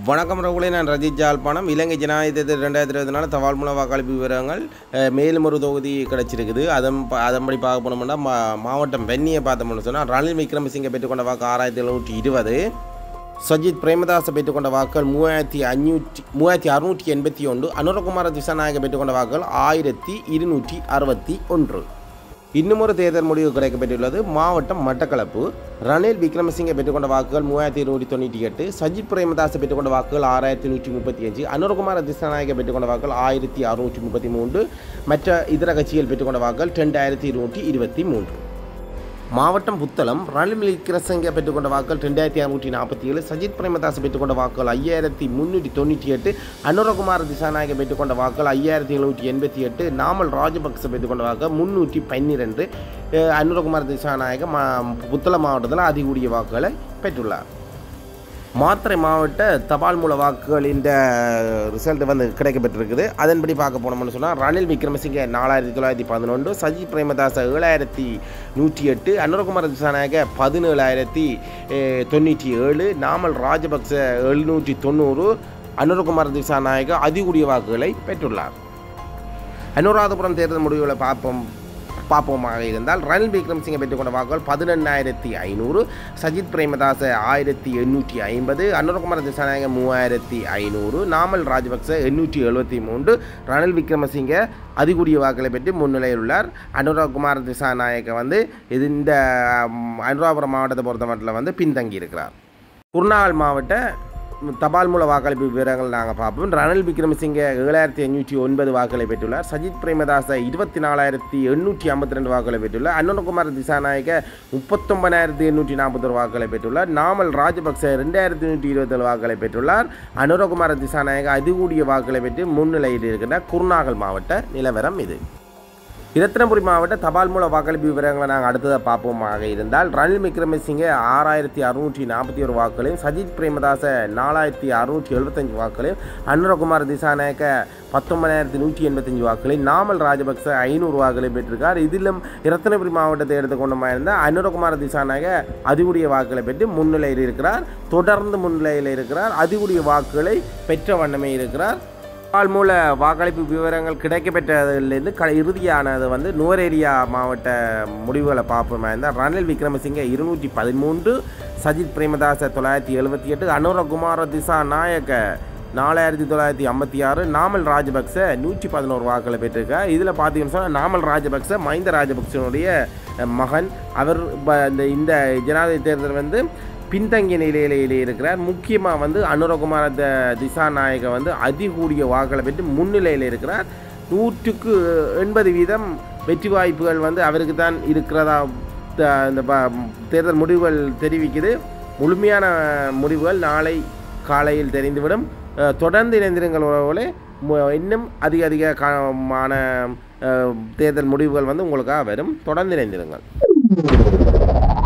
வணக்கம் ரகுலே நான் ரஜித் ஜாழ்ப்பாணம் இலங்கை ஜனாதிபதி ரெண்டாயிரத்தி இருபத்தி நாலு தபால் மூலம் வாக்களிப்பு விவரங்கள் அஹ், மேலும் ஒரு தொகுதி கிடச்சிருக்குது அதன் ப- அதன்படி பார்க்க போனோம்னா மா மாவட்டம் வெண்ணியை பார்த்தோம்னு சொன்னால் ரணில் விக்ரமசிங்க பெற்றுக்கொண்ட வாக்கு ஆறாயிரத்தி எழுநூற்றி இருபது சஜித் பிரேமதாச பெற்றுக்கொண்ட வாக்குகள் மூவாயிரத்தி அஞ்சூற்றி மூவாயிரத்தி அறுநூற்றி எண்பத்தி ஒன்று அனுரகுமார திசாநாயக பெற்றுக்கொண்ட வாக்குகள் ஆயிரத்தி இருநூற்றி அறுபத்தி ஒன்று இன்னும் ஒரு தேர்தல் முடிவு கிடைக்கப்பெற்றுள்ளது மாவட்டம் மட்டக்களப்பு ரணில் விக்ரமசிங்க பெற்றுக்கொண்ட வாக்குகள் மூவாயிரத்தி இருநூற்றி தொண்ணூற்றி எட்டு சஜித் பிரேமதாஸ் பெற்றுக்கொண்ட வாக்குகள் ஆறாயிரத்தி நூற்றி முப்பத்தி அஞ்சு அனுரகுமார திசாநாயக பெற்றுக்கொண்ட வாக்குகள் ஆயிரத்தி அறுநூற்றி முப்பத்தி மூன்று மற்ற இதர கட்சிகள் பெற்றுக்கொண்ட வாக்குகள் ரெண்டாயிரத்தி இருநூற்றி இருபத்தி மூன்று மாவட்டம் புத்தளம் ரணில் விக்ரமசிங்க பெற்றுக்கொண்ட வாக்குகள் ரெண்டாயிரத்தி அறுநூற்றி நாற்பத்தி ஏழு சஜித் பிரேமதாஸ் பெற்றுக்கொண்ட வாக்குகள் ஐயாயிரத்தி முந்நூற்றி தொண்ணூற்றி எட்டு அனுரகுமார திசாநாயக பெற்றுக்கொண்ட வாக்குகள் ஐயாயிரத்தி எழுநூற்றி எண்பத்தி எட்டு நாமல் ராஜபக்ச பெற்றுக்கொண்ட வாக்குகள் முன்னூற்றி பன்னிரெண்டு அஹ், அனுரகுமார திசாநாயக மா புத்தளம் மாவட்டத்தில் அதிகூடிய வாக்குகளை பெற்றுள்ளார் மாத்திரை மாவட்ட தபால் மூல வாக்குகள் இந்த ரிசல்ட் வந்து கிடைக்கப்பட்டிருக்குது அதன்படி பார்க்க போனோம்னு சொன்னால் ரணில் விக்ரமசிங்க நாலாயிரத்தி தொள்ளாயிரத்தி பதினொன்று சஜித் பிரேமதாச ஏழாயிரத்தி நூற்றி எட்டு அனுரகுமார திசாநாயக பதினேழாயிரத்தி அஹ், தொண்ணூற்றி ஏழு நாமல் ராஜபக்ச எழுநூற்றி தொண்ணூறு அனுரகுமார திசாநாயக அதிகூடிய வாக்குகளை பெற்றுள்ளார் அனுராதபுரம் தேர்தல் முடிவுகளை பார்ப்போம் பார்ப்போமாக இருந்தால் ரணில் விக்ரமசிங்க பெற்றுக்கொண்ட வாக்குகள் பதினெண்ணாயிரத்தி ஐநூறு சஜித் பிரேமதாச ஆயிரத்தி எண்ணூற்றி ஐம்பது அனுரகுமார திசாநாயக மூவாயிரத்தி ஐநூறு நாமல் ராஜபக்ச எண்ணூற்றி எழுபத்தி மூன்று ரணில் விக்ரமசிங்க அதிகூடிய வாக்குகளை பெற்று முன்னிலையில் உள்ளார் அனுரகுமார திசாநாயக்க வந்து இது இந்த ம், அனுராபுரம் மாவட்டத்தை பொறுத்த மட்டும் வந்து பின்தங்கி இருக்கிறார் குர்நாகல் மாவட்ட தபால் மூல வாக்களிப்பு விவரங்கள் நாங்கள் பார்ப்போம் ரணில் விக்ரமசிங்க ஏழாயிரத்தி அஞ்சூற்றி ஒன்பது வாக்குகளை பெற்றுள்ளார் சஜித் பிரேமதாச இருபத்தி நாலாயிரத்தி எண்ணூற்றி ஐம்பத்தி ரெண்டு வாக்குகளை பெற்றுள்ளார் அனுரகுமார் திசாநாயக முப்பத்தொன்பதாயிரத்தி எண்ணூற்றி நாற்பத்தொரு வாக்குகளை பெற்றுள்ளார் நாமல் ராஜபக்ச ரெண்டாயிரத்தி நூற்றி இருபத்தேழு வாக்குகளை பெற்றுள்ளார் அனுரகுமார திசாநாயக அதிகூடிய வாக்குகளை பெற்று முன்னிலையில் இருக்கின்ற குர்நாகல் மாவட்ட நிலவரம் இது இரத்தினபுரி மாவட்ட தபால் மூல வாக்களிப்பு விவரங்களை நாங்கள் அடுத்ததாக பார்ப்போமாக இருந்தால் ரணில் விக்ரமசிங்கே ஆறாயிரத்தி அறுநூற்றி நாற்பத்தி ஒரு வாக்குகளையும் சஜித் பிரேமதாச நாலாயிரத்தி அறுநூற்றி எழுபத்தஞ்சு வாக்குகளையும் அனுரகுமார் திசாநாயக்க பத்தொன்பதாயிரத்தி நூற்றி எண்பத்தஞ்சு வாக்குகளையும் நாமல் ராஜபக்ச ஐநூறு வாக்குகளையும் பெற்றிருக்கார் இதிலும் இரத்தினபுரி மாவட்டத்தை எடுத்துக்கொண்டோமா இருந்தால் அனுரகுமார திசாநாயக அதிகூடிய வாக்குகளை பெற்று முன்னிலையில் இருக்கிறார் தொடர்ந்து முன்னிலையில் இருக்கிறார் அதிகூடிய வாக்குகளை பெற்ற வண்ணமே இருக்கிறார் பால் மூல வாக்களிப்பு விவரங்கள் கிடைக்கப்பெற்றதிலிருந்து க இறுதியானது வந்து நுவரேரியா மாவட்ட முடிவுகளை பார்ப்போமா இருந்தால் ரணில் விக்ரமசிங்க இருநூற்றி பதிமூன்று சஜித் பிரேமதாச தொள்ளாயிரத்தி எழுபத்தி எட்டு அனுரகுமார திசா நாயக்க நாலாயிரத்தி தொள்ளாயிரத்தி ஐம்பத்தி ஆறு நாமல் ராஜபக்ச நூற்றி பதினோரு வாக்களை பெற்றிருக்கா இதில் பார்த்தீங்கன்னு சொன்னால் நாமல் ராஜபக்ச மஹிந்த ராஜபக்சனுடைய அஹ், மகன் அவர் ப- இந்த இந்த ஜனாதிபதி தேர்தல் வந்து பின்தங்கிய நிலையிலே இருக்கிறார் முக்கியமாக வந்து அனுரகுமார த திசாநாயக வந்து அதிகூடிய வாக்களை பெற்று முன்னிலையில் இருக்கிறார் நூற்றுக்கு எண்பது வீதம் வெற்றி வாய்ப்புகள் வந்து அவருக்கு தான் இருக்கிறதா த- இந்த ப- தேர்தல் முடிவுகள் தெரிவிக்குது முழுமையான முடிவுகள் நாளை காலையில் தெரிந்துவிடும் அஹ், தொடர்ந்து இணைந்திருங்கள் உறவுகளே மு- இன்னும் அதிக அதிக காமான அஹ், தேர்தல் முடிவுகள் வந்து உங்களுக்காக வரும் தொடர்ந்து இணைந்திருங்கள்